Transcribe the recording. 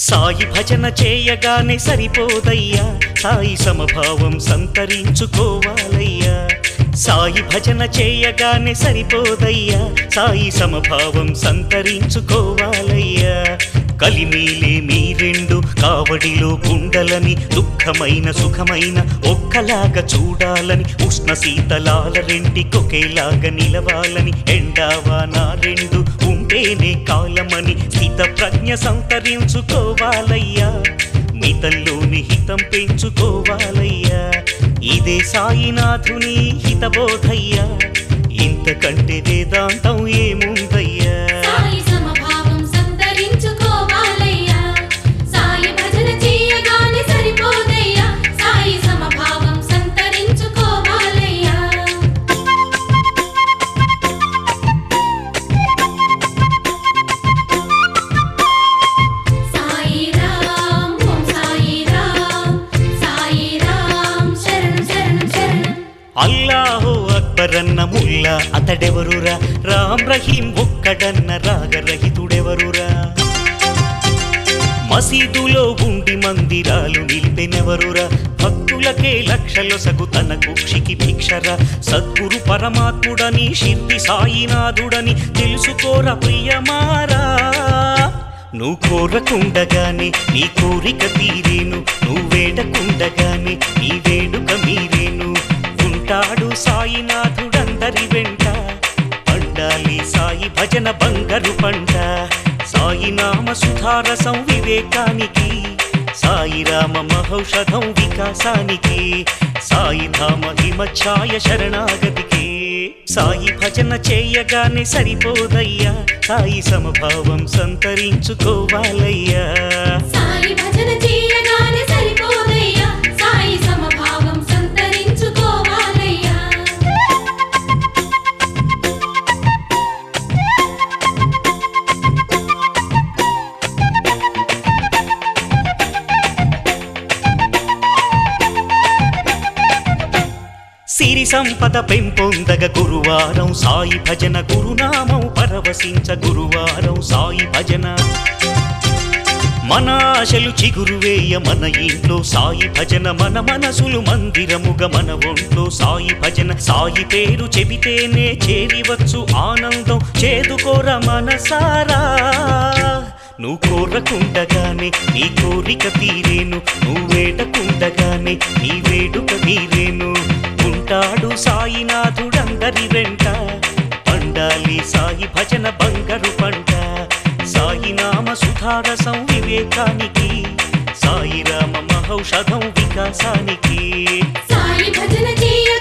సాయి భజన చేయగానే సరిపోదయ్యా సాయి సమభావం సంతరించుకోవాలయ్యా సాయి భజన చేయగానే సరిపోదయ్యా సాయి సమభావం సంతరించుకోవాలయ్యా కలిమీలే మీ రెండు కావడిలో గుండలని దుఃఖమైన సుఖమైన ఒక్కలాగా చూడాలని ఉష్ణ శీతలాల రెంటికొకేలాగా నిలవాలని ఎండావా నా రెండు ఉంటేనే కాలమని స్థిత ప్రజ్ఞ సంతరించుకోవాలయ్యా మితంలోని హితం పెంచుకోవాలయ్యా ఇదే సాయినాథుని హితబోధయ్యా ఇంతకంటే వేదాంతం ఏముందయ్యా సాయి సమభావం సంతరించుకోవాలయ్యా సాయి భజన చేయగానే సరిపోదయ్యా సాయి సమభావం సంతరించుకోవాలయ్యా సాయి రామ్ ఓం సాయి రామ్ సాయి రామ్ శరణం శరణం శరణం అల్లాహో అక్బరన్న ముల్లా అతడెవరురా రామ్ రహీం ఒక్కడన్న రాగరహితుడెవరురా మసీదులో ఉండి మందిరాలు నిలిపెనెవరురా భక్తులకే లక్షలొసగు తన కుక్షికి భిక్షరా సద్గురు పరమాత్ముడని షిర్ది సాయినాథుడని తెలుసుకోరా ప్రియమారా నువ్వు కోరకుండగానే నీ కోరిక తీరేను నువ్వు వేడకుండగానే నీ వేడుక మీరేను ఉంటాడు సాయినాథుడందరి వెంట పండాలి సాయి భజన బంగారు పంట సాయి నామ సుధారసం వివేకానికి సాయి రామ మహౌషధం వికాసానికి సాయి ధామ హిమఛాయ శరణాగతికి సాయి భజన చేయగానే సరిపోదయ్యా సాయి సమభావం సంతరించుకోవాలయ్యా సాయి భజన చేయగానే సరిపోదయ్యా సాయి సమభావం సంతరించుకోవాలయ్యా సిరి సంపద పెంపొందగ గురువారం సాయి భజన గురునామం పరవశించ గురువారం సాయి భజన మన ఆశలు చిగురువేయ మన ఇంట్లో సాయి భజన మన మనసులు మందిరముగ మన ఒంట్లో సాయి భజన సాయి పేరు చెబితేనే చేరివచ్చు ఆనందం చేదుకోర మనసారా నువ్వు కోరకుండగానే నీ కోరిక తీరేను నువ్వు వేడకుండగానే నీ వేడుక మీరేను ఉంటాడు సాయినాథుడందరి వెంట పండాలి సాయి భజన బంగారు పంట సాయి నామ సుధారసం వివేకానికి సాయి రామ మహౌషధం వికాసానికి సాయి భజన చేయ